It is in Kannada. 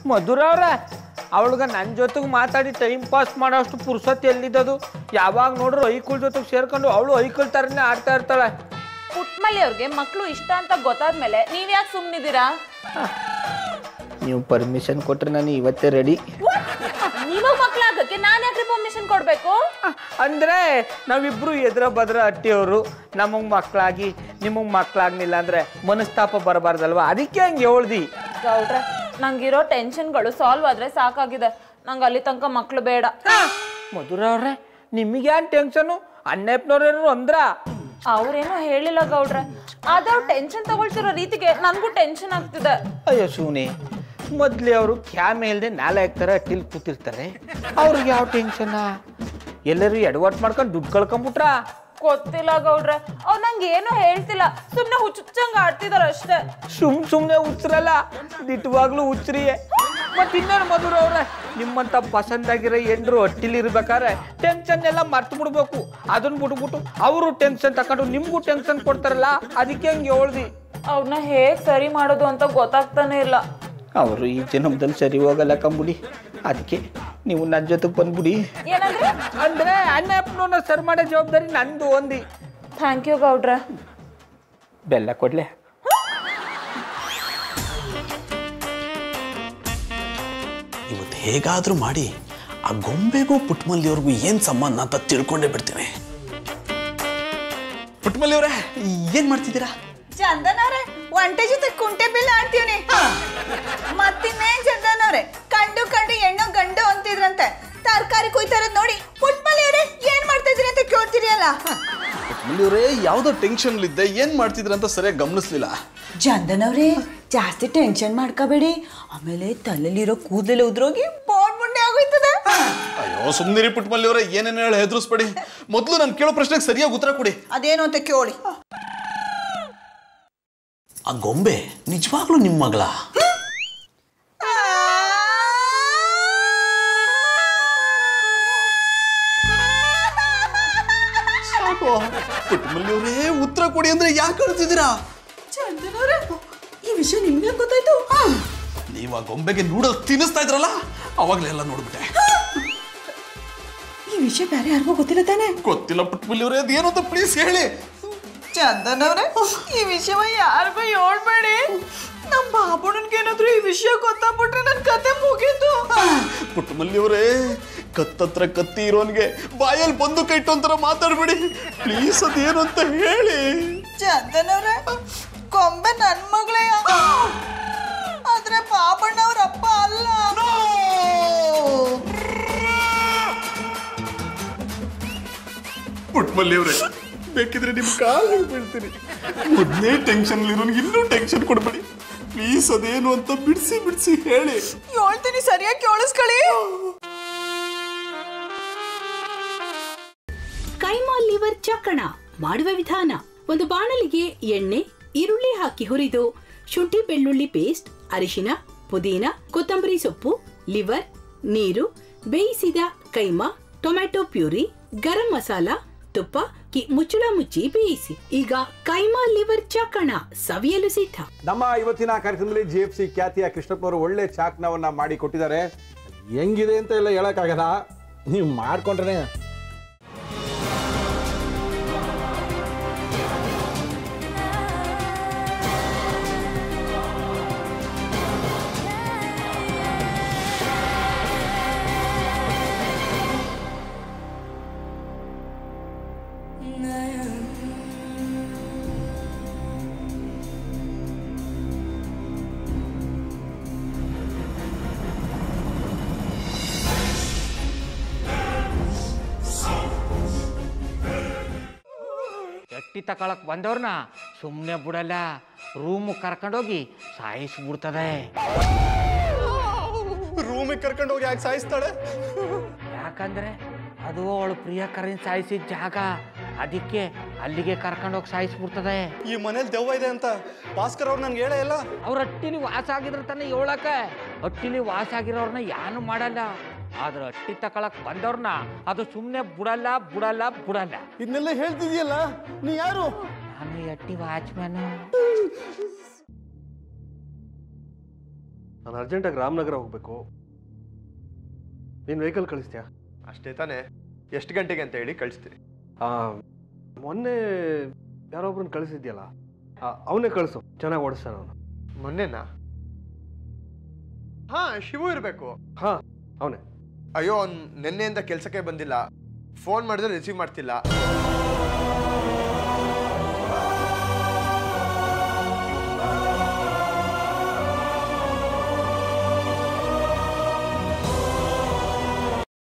ಮಧುರ ಅವ್ರ ಅವಳಿಗೆ ನನ್ನ ಜೊತೆಗೆ ಮಾತಾಡಿ ಟೈಮ್ ಪಾಸ್ ಮಾಡೋಷ್ಟು ಪುರ್ಸತ್ ಎಲ್ಲಿದ್ದದು ಯಾವಾಗ ನೋಡ್ರು ಐಕುಳ್ ಜೊತೆಗೆ ಸೇರ್ಕೊಂಡು ಅವಳು ಐಕುಳ್ ಥರನೇ ಆಡ್ತಾ ಇರ್ತಾಳೆ ಪುಟ್ಮಲ್ಲಿ ಅವ್ರಿಗೆ ಮಕ್ಳು ಇಷ್ಟ ಅಂತ ಗೊತ್ತಾದ್ಮೇಲೆ ನೀವ್ ಯಾಕೆ ಸುಮ್ನಿದ್ದೀರಾ ನೀವು ಪರ್ಮಿಷನ್ ಕೊಟ್ರೆ ನಾನು ಇವತ್ತೇ ರೆಡಿ ನಿಮಗ್ ಮಕ್ಳಾಗಕ್ಕೆ ನಾನ್ ಯಾಕ್ರಿ ಪರ್ಮಿಷನ್ ಕೊಡ್ಬೇಕು ಅಂದ್ರೆ ನಾವಿಬ್ರು ಎದ್ರ ಬದ್ರ ಹಟ್ಟಿಯವರು ನಮಗ್ ಮಕ್ಕಳಾಗಿ ನಿಮಗ್ ಮಕ್ಕಳಾಗ್ಲಿಲ್ಲ ಅಂದ್ರೆ ಮನಸ್ತಾಪ ಬರಬಾರ್ದಲ್ವಾ ಅದಕ್ಕೆ ಹಂಗೆ ಹೇಳ್ದಿ ಗೌಡ್ರೆ ನಂಗಿರೋ ಟೆನ್ಷನ್ಗಳು ಸಾಲ್ವ್ ಆದ್ರೆ ಸಾಕಾಗಿದೆ ನಂಗೆ ಅಲ್ಲಿ ತನಕ ಮಕ್ಳು ಬೇಡ ಮಧುರ ಅವ್ರೆ ನಿಮಗೆ ಏನ್ ಟೆನ್ಷನು ಅನ್ನಪ್ಪನವ್ರೇನು ಅಂದ್ರ ಅವ್ರೇನೋ ಹೇಳಿಲ್ಲ ಗೌಡ್ರೆ ಆದವ್ರು ಟೆನ್ಷನ್ ತಗೊಳ್ತಿರೋ ರೀತಿಗೆ ನನ್ಗೂ ಟೆನ್ಷನ್ ಆಗ್ತಿದೆ ಅಯ್ಯೋ ಶಿವನಿ ಮೊದ್ಲೇ ಅವರು ಕ್ಯಾಮೆ ಇಲ್ದೆ ನಾಲೆ ಹಾಕ್ತಾರೆ ಅಟ್ಟಿಲ್ ಕೂತಿರ್ತಾರೆ ಅವ್ರಿಗೆ ಯಾವ ಟೆನ್ಷನ್ನ ಎಲ್ಲರೂ ಎಡವಟ್ ಮಾಡ್ಕೊಂಡು ದುಡ್ಡು ಕಳ್ಕೊಂಬಿಟ್ರಾ ಗೊತ್ತಿಲ್ಲ ಗೌಡ್ರೆ ಅವ್ರು ನಂಗೆ ಏನು ಹೇಳ್ತಿಲ್ಲ ಸುಮ್ನೆ ಹುಚ್ಚುಚ್ಚಂಗ್ ಆಡ್ತಿದಾರ ಅಷ್ಟೇ ಸುಮ್ ಸುಮ್ನೆ ಹುಚ್ಚರಲ್ಲ ದಿಟ್ಟವಾಗ್ಲೂ ಹುಚ್ಚರಿಯೇ ಮತ್ತೆ ಇನ್ನೇನು ಮಧುರ ಅವ್ರೆ ನಿಮ್ಮಂತ ಪಸಂದಾಗಿರೋ ಎಂಡ್ರು ಹಟ್ಟಿಲಿ ಇರ್ಬೇಕಾದ್ರೆ ಟೆನ್ಷನ್ ಎಲ್ಲ ಮರ್ತು ಬಿಡ್ಬೇಕು ಅದನ್ನ ಬಿಟ್ಬಿಟ್ಟು ಅವರು ಟೆನ್ಷನ್ ತಕೊಂಡು ನಿಮ್ಗೂ ಟೆನ್ಷನ್ ಕೊಡ್ತಾರಲ್ಲ ಅದಕ್ಕೆ ಹಂಗೆ ಹೇಳ್ದಿ ಅವ್ರನ್ನ ಹೇಗ್ ಸರಿ ಮಾಡೋದು ಅಂತ ಗೊತ್ತಾಗ್ತಾನೆ ಇಲ್ಲ ಅವರು ಈ ಜನ್ಮದಲ್ಲಿ ಸರಿ ಹೋಗಲ್ಲ ಕಂಬುಡಿ ಅದಕ್ಕೆ ನೀವು ನನ್ನ ಜೊತೆಗೆ ಬಂದ್ಬಿಡಿ ಏನಂದ್ರೆ ಅಂದ್ರೆ ಅಣ್ಣಪ್ಪನವ್ರನ್ನ ಸರ್ ಮಾಡೋ ಜವಾಬ್ದಾರಿ ನಂದು ಒಂದಿ ಥ್ಯಾಂಕ್ ಯು ಗೌಡ್ರೆ ಬೆಲ್ಲ ಕೊಡ್ಲೆ ಇವತ್ತು ಹೇಗಾದರೂ ಮಾಡಿ ಆ ಗೊಂಬೆಗೂ ಪುಟ್ಮಲ್ಲಿಯವ್ರಿಗೂ ಏನು ಸಂಬಂಧ ಅಂತ ತಿಳ್ಕೊಂಡೇ ಬಿಡ್ತೀನಿ ಪುಟ್ಮಲ್ಲಿಯವರೇ ಏನು ಮಾಡ್ತಿದ್ದೀರಾ ಚಂದನ್ ಅವ್ರೆ ಒಂಟೆ ಜೊತೆ ಕುಂಟೆ ಬಿಲ್ ಆಡ್ತೀವ್ನಿ ಮತ್ತಿನ್ನೇನ್ ಚಂದನ್ ಅವ್ರೆ ಕಂಡು ಕಂಡು ಹೆಣ್ಣು ಗಂಡು ಅಂತಿದ್ರಂತೆ ತರಕಾರಿ ಕುಯ್ತಾರದ್ ನೋಡಿ ಪುಟ್ಮಲ್ಲಿ ಅವ್ರೆ ಏನ್ ಮಾಡ್ತಾ ಇದ್ರಿ ಅಂತ ಕೇಳ್ತೀರಿಯಲ್ಲ ಪುಟ್ಮಲ್ಲಿಯವರೇ ಯಾವುದೋ ಟೆನ್ಷನ್ಲಿದ್ದೆ ಏನು ಮಾಡ್ತಿದ್ರ ಅಂತ ಸರಿಯಾಗಿ ಗಮನಿಸ್ಲಿಲ್ಲ ಚಂದನ್ ಅವ್ರೆ ಜಾಸ್ತಿ ಟೆನ್ಷನ್ ಮಾಡ್ಕೋಬೇಡಿ ಆಮೇಲೆ ತಲೆಲಿರೋ ಕೂದಲೆಲ್ಲ ಉದ್ರೋಗಿ ಬೋಡ್ ಮುಂಡೆ ಆಗೋಯ್ತದ ಅಯ್ಯೋ ಸುಮ್ಮನಿರಿ ಪುಟ್ಮಲ್ಲಿಯವರೇ ಏನೇನು ಹೇಳಿ ಹೆದರ್ಸ್ಬೇಡಿ ಮೊದಲು ನಾನು ಕೇಳೋ ಪ್ರಶ್ನೆಗೆ ಸರಿಯಾಗಿ ಉತ್ತರ ಕೊಡಿ ಅದೇನು ಅಂತ ಕೇಳಿ ಆ ಗೊಂಬೆ ನಿಜವಾಗ್ಲೂ ನಿಮ್ಮ ಮಗಳ ಸಾಕು ಪುಟ್ಮಲ್ಲಿಯವರೇ ಉತ್ತರ ಕೊಡಿ ಅಂದ್ರೆ ಯಾಕೆ ಕಳ್ತಿದ್ದೀರಾ ಚಂದನ್ ಅವ್ರೆ ಈ ವಿಷಯ ನಿಮ್ಗೆ ಗೊತ್ತಾಯ್ತು ನೀವು ಆ ಗೊಂಬೆಗೆ ನೂಡಲ್ಸ್ ತಿನ್ನಿಸ್ತಾ ಇದ್ರಲ್ಲ ಅವಾಗಲೇ ಎಲ್ಲ ನೋಡ್ಬಿಟ್ಟೆ ಈ ವಿಷಯ ಬೇರೆ ಯಾರಿಗೂ ಗೊತ್ತಿಲ್ಲ ತಾನೆ ಗೊತ್ತಿಲ್ಲ ಪುಟ್ಮಲ್ಲಿಯವರೇ ಅದೇನು ಅಂತ ಪ್ಲೀಸ್ ಹೇಳಿ ಚಂದನ್ ಅವ್ರೆ ಈ ವಿಷಯ ಯಾರಿಗೂ ಹೇಳ್ಬೇಡಿ ನಮ್ಮ ಬಾಬುಣನ್ಗೆ ಏನಾದ್ರು ಈ ವಿಷಯ ಗೊತ್ತಾಗ್ಬಿಟ್ರೆ ನನ್ನ ಕತೆ ಮುಗೀತು ಪುಟ್ಟಮಲ್ಲಿಯವರೇ ಕತ್ತತ್ರ ಕತ್ತಿ ಇರೋನ್ಗೆ ಬಾಯಲ್ಲಿ ಬಂದು ಕೈಟು ಅಂತರ ಮಾತಾಡ್ಬೇಡಿ ಪ್ಲೀಸ್ ಅದೇನು ಅಂತ ಹೇಳಿ ಚಂದನ್ ಅವ್ರೆ ಕೊಂಬೆ ನನ್ ಮಗಳೇ ಆದ್ರೆ ಬಾಬಣ್ಣ ಅವ್ರ ಅಪ್ಪ ಅಲ್ಲ ಪುಟ್ಟಮಲ್ಲಿಯವರೇ ಬೇಕಿದ್ರೆ ನಿಮ್ ಕಾಲು ಬೀಳ್ತೀನಿ ಮೊದಲೇ ಟೆನ್ಷನ್ ಇರೋನ್ಗೆ ಇನ್ನೂ ಟೆನ್ಷನ್ ಕೊಡ್ಬೇಡಿ ಪ್ಲೀಸ್ ಅದೇನು ಅಂತ ಬಿಡಿಸಿ ಬಿಡಿಸಿ ಹೇಳಿ ಹೇಳ್ತೀನಿ ಸರಿಯಾಗಿ ಕೇಳಿಸ್ಕೊಳ್ಳಿ ಕೈಮಾ ಲಿವರ್ ಚಕ್ಕಣ ಮಾಡುವ ವಿಧಾನ ಒಂದು ಬಾಣಲಿಗೆ ಎಣ್ಣೆ ಈರುಳ್ಳಿ ಹಾಕಿ ಹುರಿದು ಶುಂಠಿ ಬೆಳ್ಳುಳ್ಳಿ ಪೇಸ್ಟ್ ಅರಿಶಿನ ಪುದೀನ ಕೊತ್ತಂಬರಿ ಸೊಪ್ಪು ಲಿವರ್ ನೀರು ಬೇಯಿಸಿದ ಕೈಮಾ ಟೊಮ್ಯಾಟೊ ಪ್ಯೂರಿ ಗರಂ ಮಸಾಲ ತುಪ್ಪ ಕಿ ಮುಚ್ಚಳ ಮುಚ್ಚಿ ಬೇಯಿಸಿ ಈಗ ಕೈಮಾ ಲಿವರ್ ಚಕ್ಕಣ ಸವಿಯಲು ಸಿದ್ಧ ನಮ್ಮ ಇವತ್ತಿನ ಕಾರ್ಯಕ್ರಮದಲ್ಲಿ ಜಿ ಎಫ್ ಸಿ ಖ್ಯಾತಿಯ ಕೃಷ್ಣಪ್ಪನವರು ಒಳ್ಳೆ ಚಾಕ್ನವನ್ನ ಮಾಡಿ ಕೊಟ್ಟಿದ್ದಾರೆ ಹೆಂಗಿದೆ ಅಂತ ಎಲ್ಲ ಹೇಳಕ್ಕಾಗಲ್ಲ ನೀವು ಮಾಡ್ಕೊಂಡ್ರೆ ಎಟ್ಟಿ ತಕೊಳಕ್ ಬಂದವ್ರನ್ನ ಸುಮ್ಮನೆ ಬಿಡಲ್ಲ ರೂಮ್ ಕರ್ಕೊಂಡೋಗಿ ಸಾಯಿಸ್ಬಿಡ್ತದೆ ರೂಮಿಗೆ ಕರ್ಕೊಂಡು ಹೋಗಿ ಯಾಕೆ ಸಾಯಿಸ್ತಾಳೆ ಯಾಕಂದ್ರೆ ಅದು ಅವಳು ಪ್ರಿಯಕರನ್ ಸಾಯಿಸಿದ ಜಾಗ ಅದಕ್ಕೆ ಅಲ್ಲಿಗೆ ಕರ್ಕೊಂಡೋಗಿ ಸಾಯಿಸ್ಬಿಡ್ತದೆ ಈ ಮನೇಲಿ ದೆವ್ವ ಇದೆ ಅಂತ ಭಾಸ್ಕರ್ ಅವ್ರು ನನ್ಗೆ ಹೇಳೇ ಇಲ್ಲ ಅವ್ರ ಹಟ್ಟಿಲಿ ವಾಸ ಆಗಿದ್ರ ತಾನೆ ಹೇಳಕ ಹಟ್ಟಿಲಿ ವಾಸ ಆಗಿರೋರ್ನ ಯಾನು ಮಾಡಲ್ಲ ಆದ್ರೆ ಹಟ್ಟಿ ತಕೊಳಕ್ ಬಂದವ್ರನ್ನ ಅದು ಸುಮ್ಮನೆ ಬಿಡಲ್ಲ ಬಿಡಲ್ಲ ಬಿಡಲ್ಲ ಇದನ್ನೆಲ್ಲ ಹೇಳ್ತಿದ್ಯಲ್ಲ ನೀ ಯಾರು ನಾನು ಈ ಹಟ್ಟಿ ವಾಚ್ಮ್ಯಾನು ನಾನು ಅರ್ಜೆಂಟಾಗಿ ರಾಮನಗರ ಹೋಗಬೇಕು ನೀನು ವೆಹಿಕಲ್ ಕಳಿಸ್ತೀಯಾ ಅಷ್ಟೇ ತಾನೇ ಎಷ್ಟು ಗಂಟೆಗೆ ಅಂತ ಹೇಳಿ ಕಳಿಸ್ತೀನಿ ಆ, ಮೊನ್ನೆ ಯಾರೊಬ್ರನ್ನ ಕಳಿಸಿದ್ಯಲ್ಲ ಅವನೇ ಕಳಿಸು ಚೆನ್ನಾಗಿ ಓಡಿಸ್ತಾನೆ ಅವನು ಮೊನ್ನೆನಾ ಹಾ ಶಿವು ಇರಬೇಕು ಹಾಂ ಅವನೇ ಅಯ್ಯೋ ಅವ್ನು ನಿನ್ನೆಯಿಂದ ಕೆಲಸಕ್ಕೆ ಬಂದಿಲ್ಲ ಫೋನ್ ಮಾಡಿದ್ರೆ ರಿಸೀವ್ ಮಾಡ್ತಿಲ್ಲ